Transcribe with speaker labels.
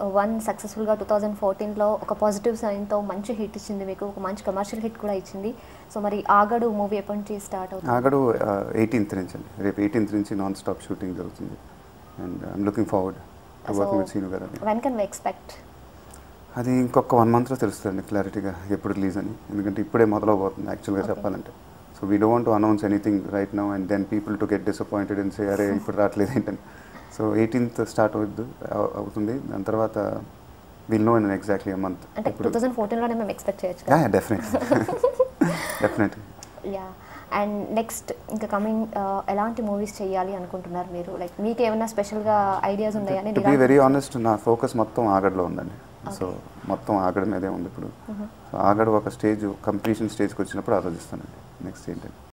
Speaker 1: One సక్సెస్ఫుల్గా two thousand ఫోర్టీన్లో ఒక పాజిటివ్ సైన్తో మంచి హిట్ ఇచ్చింది మీకు ఒక మంచి కమర్షియల్ హిట్ కూడా ఇచ్చింది సో మరి ఆగడు మూవీ ఎప్పటి నుంచి స్టార్ట్ అవుతుంది
Speaker 2: ఆగడు ఎయిటీన్త్ నుంచి అండి రేపు ఎయిటీన్త్ నుంచి నాన్ స్టాప్ షూటింగ్ జరుగుతుంది and I'm looking forward to working with Seenu గారు అని
Speaker 1: వెన్ కెన్ వి ఎక్స్పెక్ట్
Speaker 2: అది ఇంకొక వన్ మంత్లో తెలుస్తుంది క్లారిటీగా ఎప్పుడు రిలీజ్ అని ఎందుకంటే ఇప్పుడే మొదలవబోతుంది యాక్చువల్గా
Speaker 1: Okay.
Speaker 2: చెప్పాలంటే so we don't to announce anything right now and then people to get disappointed and say అరే ఇప్పుడు రావట్లేదు ఏంటని సో ఎయిటీన్త్ స్టార్ట్ అవుద్దు అవు- అవుతుంది దాని తర్వాత will know in exactly month
Speaker 1: అంటే టూ థౌజండ్ ఫోర్టీన్లోనే మేము ఎక్స్పెక్ట్ చేయొచ్చు
Speaker 2: యా
Speaker 1: కదా
Speaker 2: definite definite
Speaker 1: yeah and next ఇంకా కమింగ్ ఎలాంటి మూవీస్ చేయాలి అనుకుంటున్నారు మీరు లైక్ మీకు ఏమైనా స్పెషల్గా ఐడియాస్ ఉన్నాయని
Speaker 2: టు బీ వెరీ ఆనెస్ట్ నా ఫోకస్ మొత్తం ఆగడ్లో ఉందండి సో మొత్తం ఆగడ మీదే ఉంది ఇప్పుడు సో ఆగడ ఒక స్టేజ్ కంప్లీషన్ స్టేజ్కి వచ్చినప్పుడు ఆలోచిస్తానండి నెక్స్ట్ ఏంటంటే